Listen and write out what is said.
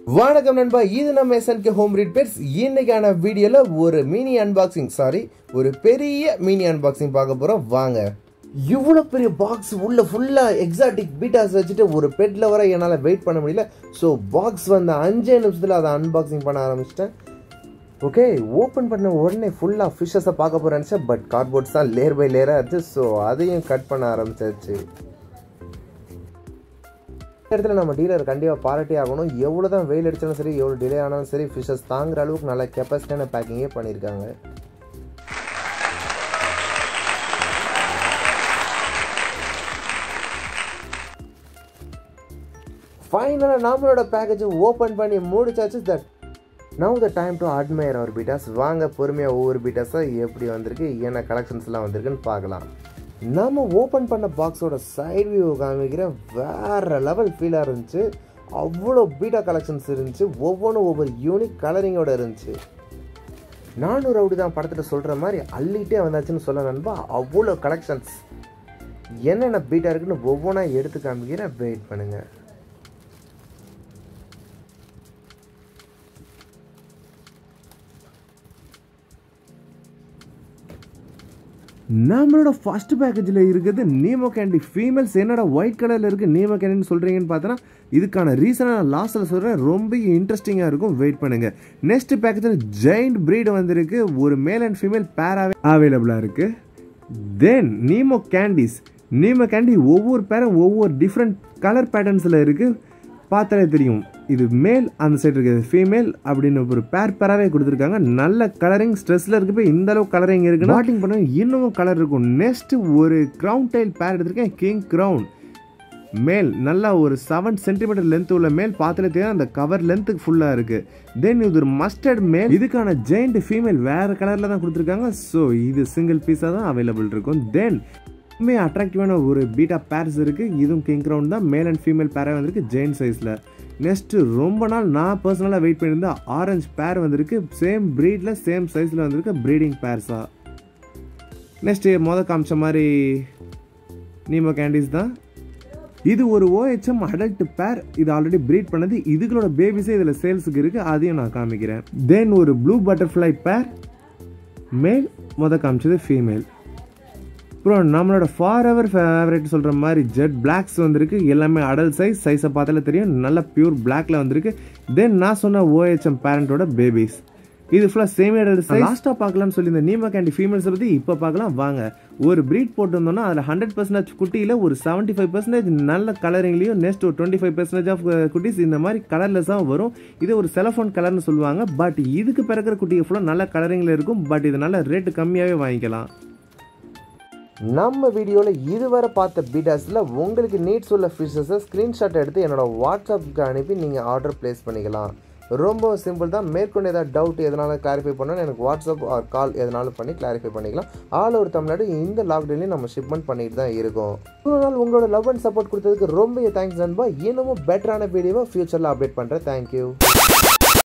வணக்கம் நண்பா இது நம்ம எஸ்என்கே ஹோம் ரீட் பேர்ஸ் இன்னைக்கான வீடியோல ஒரு மினி அன்பாக்சிங் சாரி ஒரு பெரிய மினி அன்பாக்சிங் பார்க்க போறோம் வாங்க இவ்வளோ பெரிய பாக்ஸ் உள்ள ஃபுல்லாக எக்ஸாட்டிக் பீட்டாஸ் வச்சுட்டு ஒரு பெட்டில் வர என்னால் வெயிட் பண்ண முடியல ஸோ பாக்ஸ் வந்த அஞ்சே நிமிஷத்தில் அதை அன்பாக்சிங் பண்ண ஆரம்பிச்சிட்டேன் ஓகே ஓப்பன் பண்ண உடனே ஃபுல்லாக ஃபிஷ்ஷஸை பார்க்க போகிறேன் நினச்சேன் பட் கார்ட்போர்ட்ஸ் தான் லேயர் பை லேயராக இருந்துச்சு ஸோ அதையும் கட் பண்ண ஆரம்பிச்சாச்சு இந்த இடத்துல நம்ம டீலர் கண்டிப்பாக பாராட்டி ஆகணும் எவ்வளோ தான் வெயில் அடித்தாலும் சரி எவ்வளோ டிலே ஆனாலும் சரி ஃபிஷ்ஷஸ் தாங்குற அளவுக்கு நல்ல கெப்பாசிட்டியான பேக்கிங்கே பண்ணியிருக்காங்க ஃபைனலாக நம்மளோட பேக்கேஜை ஓப்பன் பண்ணி முடிச்சாச்சு that now the time to admire our bettas வாங்க பொறுமையாக ஒவ்வொரு பீட்டாஸாக எப்படி வந்திருக்கு என்ன கலெக்ஷன்ஸ்லாம் வந்திருக்குன்னு பார்க்கலாம் நம்ம ஓப்பன் பண்ண பாக்ஸோட சைட் வியூ காமிக்கிற வேற லெவல் ஃபீலாக இருந்துச்சு அவ்வளோ பீட்டா கலெக்ஷன்ஸ் இருந்துச்சு ஒவ்வொன்றும் ஒவ்வொரு யூனிக் கலரிங்கோட இருந்துச்சு நானூறு ரவுடி தான் படத்தில் சொல்கிற மாதிரி அள்ளிட்டே வந்தாச்சுன்னு சொல்ல நண்பா அவ்வளோ கலெக்ஷன்ஸ் என்னென்ன பீட்டா இருக்குன்னு ஒவ்வொன்றா எடுத்து காமிக்கிறேன் வெயிட் பண்ணுங்கள் நம்மளோட ஃபர்ஸ்ட் பேக்கேஜில் இருக்கிறது நீமோ கேண்டி ஃபீமேல்ஸ் என்னடா ஒயிட் கலரில் இருக்குது நீமோ கேண்டின்னு சொல்கிறீங்கன்னு பார்த்தோன்னா இதுக்கான ரீசனை நான் லாஸ்ட்டில் சொல்கிறேன் ரொம்ப இன்ட்ரெஸ்டிங்காக இருக்கும் வெயிட் பண்ணுங்கள் நெக்ஸ்ட் பேக்கேஜில் ஜெயிண்ட் ப்ரீடு வந்திருக்கு ஒரு மேல் அண்ட் ஃபீமேல் பேராகவே அவைலபிளாக இருக்குது then Nemo candies Nemo candy ஒவ்வொரு பேரும் ஒவ்வொரு டிஃப்ரெண்ட் கலர் பேட்டர்ன்ஸில் இருக்குது பார்த்தாலே தெரியும் இது மேல் அந்த சைடு இருக்குது ஃபீமேல் அப்படின்னு ஒரு பேர் பேராகவே கொடுத்துருக்காங்க நல்ல கலரிங் ஸ்ட்ரெஸ்ஸில் இருக்கு போய் இந்த அளவுக்கு கலரிங் இருக்கு வாட்டிங் பண்ண இன்னமும் கலர் இருக்கும் நெக்ஸ்ட் ஒரு க்ரௌன் டைல் பேர் எடுத்திருக்கேன் கிங் க்ரௌன் மேல் நல்லா ஒரு செவன் சென்டிமீட்டர் லென்த் உள்ள மேல் பார்த்தாலே தெரியும் அந்த கவர் லென்த்துக்கு ஃபுல்லாக இருக்குது தென் இது ஒரு மஸ்டர்ட் மேல் இதுக்கான ஜெயிண்ட் ஃபீமேல் வேறு கலரில் தான் கொடுத்துருக்காங்க ஸோ இது சிங்கிள் பீஸாக தான் அவைலபிள் இருக்கும் தென் ரொம்ப அட்ராக்டிவான ஒரு பீட்டா பேர்ஸ் இருக்குது இதுவும் கிங் க்ரௌண்ட் தான் மேல் அண்ட் ஃபீமேல் பேராக வந்திருக்கு ஜெயின் சைஸில் நெக்ஸ்ட்டு ரொம்ப நாள் நான் பர்சனலாக வெயிட் பண்ணியிருந்தேன் ஆரஞ்சு பேர் வந்திருக்கு சேம் ப்ரீடில் சேம் சைஸில் வந்திருக்கு ப்ரீடிங் பேர்ஸாக நெக்ஸ்ட்டு மொதல் காமிச்ச மாதிரி நீமோ கேண்டீஸ் தான் இது ஒரு ஓஹெச்எம் அடல்ட் பேர் இது ஆல்ரெடி ப்ரீட் பண்ணது இதுகளோட பேபிஸே இதில் சேல்ஸுக்கு இருக்குது அதையும் நான் காமிக்கிறேன் தென் ஒரு ப்ளூ பட்டர்ஃப்ளை பேர் மேல் மொதல் காமிச்சது ஃபீமேல் அப்புறம் நம்மளோட ஃபார் எவர் ஃபேவரட் சொல்கிற மாதிரி ஜெட் பிளாக்ஸ் வந்திருக்கு எல்லாமே அடல் சைஸ் சைஸை பார்த்தாலே தெரியும் நல்ல பியூர் பிளாக்ல வந்திருக்கு தென் நான் சொன்ன ஓஹெச்எம் பேரண்டோட பேபிஸ் இது ஃபுல்லாக சேம் அடல் சைஸ் லாஸ்ட்டாக பார்க்கலாம்னு சொல்லி இந்த நீமா கேண்டி ஃபீமேல்ஸ் பற்றி இப்போ பார்க்கலாம் வாங்க ஒரு ப்ரீட் போட்டிருந்தோம்னா அதில் ஹண்ட்ரட் பர்சன்டேஜ் குட்டியில் ஒரு செவன்ட்டி ஃபைவ் பர்சன்டேஜ் நல்ல கலரிங்லேயும் நெக்ஸ்ட் ஒரு டுவெண்ட்டி ஃபைவ் பர்சன்டேஜ் ஆஃப் குட்டிஸ் இந்த மாதிரி கலர்லெஸ்ஸாக வரும் இது ஒரு செலஃபோன் கலர்னு சொல்லுவாங்க பட் இதுக்கு பிறக்கிற குட்டி ஃபுல்லாக நல்ல கலரிங்கில் இருக்கும் பட் இது நல்ல ரேட்டு கம்மியாகவே வாங்கிக்கலாம் நம்ம வீடியோவில் இதுவரை பார்த்த பீடாஸில் உங்களுக்கு நீட்ஸ் உள்ள ஃபிஷஸை ஸ்க்ரீன்ஷாட் எடுத்து என்னோட வாட்ஸ்அப்புக்கு அனுப்பி நீங்கள் ஆர்டர் ப்ளேஸ் பண்ணிக்கலாம் ரொம்ப சிம்பிள் தான் மேற்கொண்டு ஏதாவது டவுட் எதனால கிளாரிஃபை பண்ணணும் எனக்கு வாட்ஸ்அப் ஆர் கால் எதனாலும் பண்ணி கிளாரிஃபை பண்ணிக்கலாம் ஆல் ஓவர் தமிழ்நாடு இந்த லாக்டவுன்லையும் நம்ம ஷிப்மெண்ட் பண்ணிட்டு தான் இருக்கோம் இவ்வளோ நாள் உங்களோட லவ் அண்ட் சப்போர்ட் கொடுத்ததுக்கு ரொம்ப தேங்க்ஸ் நண்பா இன்னமும் பெட்டரான வீடியோவை ஃபியூச்சரில் அப்டேட் பண்ணுறேன் தேங்க்யூ